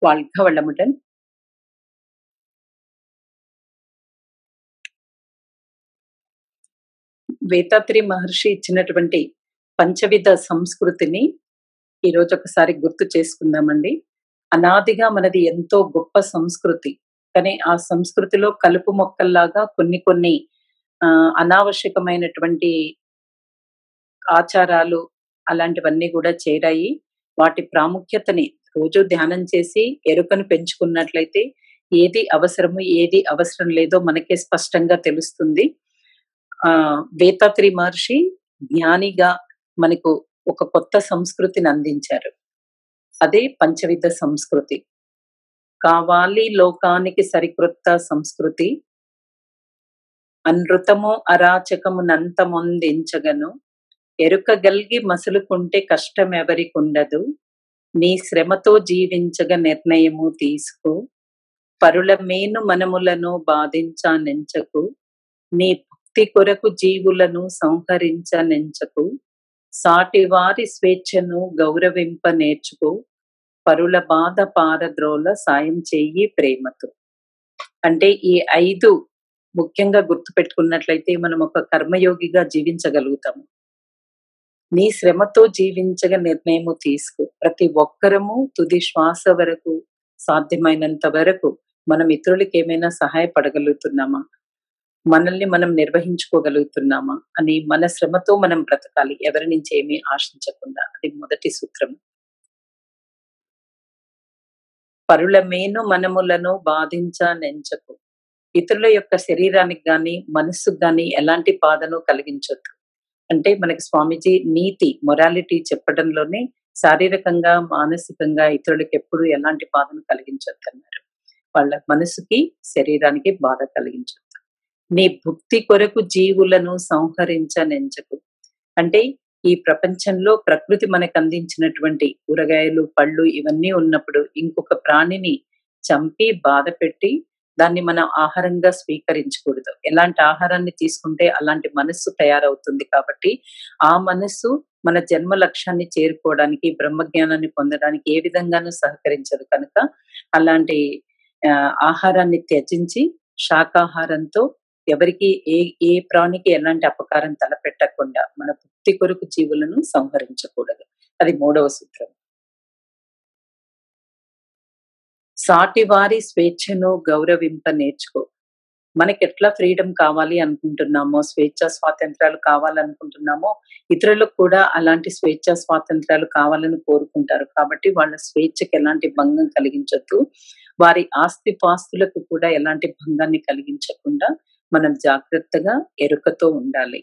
வாழ்க வளமுடன் వేతాత్రి మహర్షి ఇచ్చినటువంటి పంచవిధ సంస్కృతిని ఈరోజు ఒకసారి గుర్తు చేసుకుందామండి అనాదిగా మనది ఎంతో గొప్ప సంస్కృతి కానీ ఆ సంస్కృతిలో కలుపు మొక్కల్లాగా కొన్ని కొన్ని ఆ, అనావశ్యకమైనటువంటి ఆచారాలు అలాంటివన్నీ కూడా చేరాయి వాటి ప్రాముఖ్యతని రోజు ధ్యానం చేసి ఎరుకను పెంచుకున్నట్లయితే ఏది అవసరము ఏది అవసరం లేదో మనకే స్పష్టంగా తెలుస్తుంది ఆ వేతాత్రి మహర్షి జ్ఞానిగా మనకు ఒక కొత్త సంస్కృతిని అందించారు అదే పంచవిధ సంస్కృతి కావాలి లోకానికి సరికొత్త సంస్కృతి అనృతము అరాచకమునంతమొందించగను ఎరుకగల్గి మసులుకుంటే కష్టం ఎవరికుండదు నీ శ్రమతో జీవించగ నిర్ణయము తీసుకో పరుల మేను మనములను బాధించానెంచకు నీ భక్తి కొరకు జీవులను సంహరించనెంచకు సాటివారి స్వేచ్ఛను గౌరవింప నేర్చుకో పరుల బాధ పారద్రోల సాయం చెయ్యి ప్రేమతో అంటే ఈ ఐదు ముఖ్యంగా గుర్తుపెట్టుకున్నట్లయితే మనం ఒక కర్మయోగిగా జీవించగలుగుతాము నీ శ్రమతో జీవించగ నిర్ణయము తీసుకో ప్రతి ఒక్కరము తుది శ్వాస వరకు సాధ్యమైనంత వరకు మనం ఇతరులకి ఏమైనా సహాయపడగలుగుతున్నామా మనల్ని మనం నిర్వహించుకోగలుగుతున్నామా అని మన శ్రమతో మనం బ్రతకాలి ఎవరి నుంచి ఏమీ ఆశించకుండా అది మొదటి సూత్రం పరుల మేను మనములను బాధించనెంచకు ఇతరుల యొక్క శరీరానికి గాని మనస్సుకు గాని ఎలాంటి బాధను కలిగించొద్దు అంటే మనకి స్వామీజీ నీతి మొరాలిటీ చెప్పడంలోనే శారీరకంగా మానసికంగా ఇతరులకు ఎప్పుడు ఎలాంటి బాధను కలిగించొద్దు అన్నారు వాళ్ళ మనసుకి శరీరానికి బాధ కలిగించొద్దు నీ భుక్తి కొరకు జీవులను సంహరించనెంచకు అంటే ఈ ప్రపంచంలో ప్రకృతి మనకు అందించినటువంటి కూరగాయలు పళ్ళు ఇవన్నీ ఉన్నప్పుడు ఇంకొక ప్రాణిని చంపి బాధ పెట్టి దాన్ని మనం ఆహారంగా స్వీకరించకూడదు ఎలాంటి ఆహారాన్ని తీసుకుంటే అలాంటి మనస్సు తయారవుతుంది కాబట్టి ఆ మనస్సు మన జన్మ లక్ష్యాన్ని చేరుకోవడానికి బ్రహ్మజ్ఞానాన్ని పొందడానికి ఏ విధంగానూ సహకరించదు కనుక అలాంటి ఆ, ఆహారాన్ని త్యజించి శాకాహారంతో ఎవరికి ఏ ఏ ప్రాణికి ఎలాంటి అపకారం తలపెట్టకుండా మన భక్తి కొరకు జీవులను సంహరించకూడదు అది మూడవ సూత్రం సాటివారి స్వేచ్ఛను గౌరవింప నేర్చుకో మనకి ఎట్లా ఫ్రీడమ్ కావాలి అనుకుంటున్నామో స్వేచ్ఛ స్వాతంత్రాలు కావాలనుకుంటున్నామో ఇతరులకు కూడా అలాంటి స్వేచ్ఛ స్వాతంత్రాలు కావాలని కోరుకుంటారు కాబట్టి వాళ్ళ స్వేచ్ఛకి ఎలాంటి భంగం కలిగించొద్దు వారి ఆస్తి పాస్తులకు కూడా ఎలాంటి భంగాన్ని కలిగించకుండా మనం జాగ్రత్తగా ఎరుకతో ఉండాలి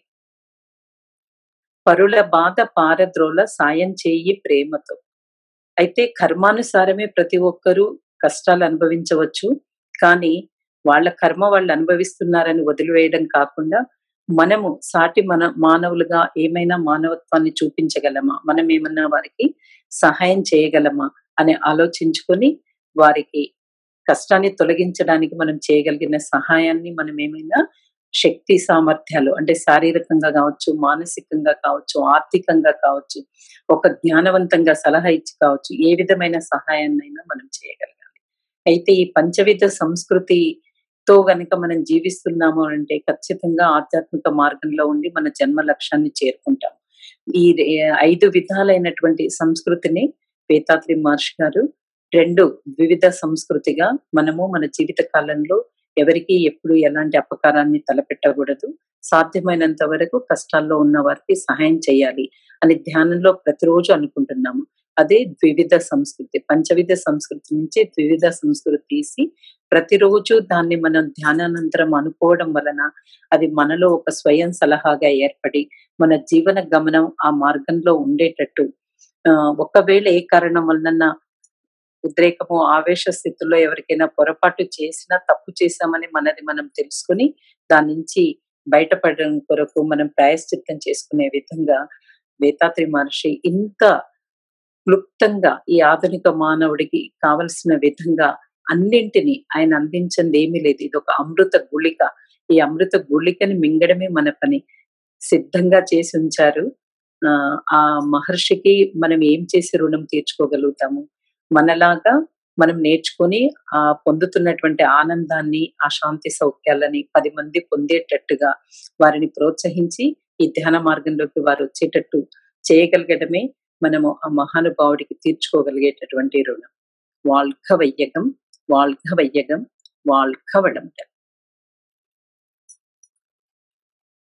పరుల బాధ పారద్రోల సాయం చేయి ప్రేమతో అయితే కర్మానుసారమే ప్రతి ఒక్కరూ కష్టాలు అనుభవించవచ్చు కానీ వాళ్ళ కర్మ వాళ్ళు అనుభవిస్తున్నారని వదిలివేయడం కాకుండా మనము సాటి మన మానవులుగా ఏమైనా మానవత్వాన్ని చూపించగలమా మనం ఏమన్నా వారికి సహాయం చేయగలమా అని ఆలోచించుకొని వారికి కష్టాన్ని తొలగించడానికి మనం చేయగలిగిన సహాయాన్ని మనం ఏమైనా శక్తి సామర్థ్యాలు అంటే శారీరకంగా కావచ్చు మానసికంగా కావచ్చు ఆర్థికంగా కావచ్చు ఒక జ్ఞానవంతంగా సలహా ఇచ్చి కావచ్చు ఏ విధమైన సహాయాన్నైనా మనం చేయగలగాలి అయితే ఈ పంచవిధ సంస్కృతితో గనక మనం జీవిస్తున్నాము అంటే ఖచ్చితంగా ఆధ్యాత్మిక మార్గంలో ఉండి మన జన్మ లక్ష్యాన్ని చేరుకుంటాం ఈ రే- ఐదు విధాలైనటువంటి సంస్కృతిని వేతాత్రి మహర్షి గారు రెండు వివిధ సంస్కృతిగా మనము మన జీవిత కాలంలో ఎవరికి ఎప్పుడు ఎలాంటి అపకారాన్ని తలపెట్టకూడదు సాధ్యమైనంత వరకు కష్టాల్లో ఉన్న వారికి సహాయం చేయాలి అని ధ్యానంలో ప్రతిరోజు అనుకుంటున్నాము అదే ద్వివిధ సంస్కృతి పంచవిధ సంస్కృతి నుంచి ద్వివిధ సంస్కృతి తీసి ప్రతిరోజు దాన్ని మనం ధ్యానానంతరం అనుకోవడం వలన అది మనలో ఒక స్వయం సలహాగా ఏర్పడి మన జీవన గమనం ఆ మార్గంలో ఉండేటట్టు ఆ, ఒకవేళ ఏ కారణం వలన ఉద్రేకము ఆవేశ స్థితిలో ఎవరికైనా పొరపాటు చేసినా తప్పు చేశామని మనది మనం తెలుసుకుని దాని నుంచి బయటపడడం కొరకు మనం ప్రాయశ్చిత్తం చేసుకునే విధంగా వేతాత్రి మహర్షి ఇంత క్లుప్తంగా ఈ ఆధునిక మానవుడికి కావలసిన విధంగా అన్నింటినీ ఆయన అందించింది ఏమీ లేదు ఇది ఒక అమృత గుళిక ఈ అమృత గుళికని మింగడమే మన పని సిద్ధంగా చేసి ఉంచారు ఆ, ఆ మహర్షికి మనం ఏం చేసి రుణం తీర్చుకోగలుగుతాము మనలాగా మనం నేర్చుకొని ఆ పొందుతున్నటువంటి ఆనందాన్ని ఆ శాంతి సౌఖ్యాలని పది మంది పొందేటట్టుగా వారిని ప్రోత్సహించి ఈ ధ్యాన మార్గంలోకి వారు వచ్చేటట్టు చేయగలగడమే మనము ఆ మహానుభావుడికి తీర్చుకోగలిగేటటువంటి రుణం வாழ்க வையகம் வாழ்க வையகம் வாழ்க வளமுடன்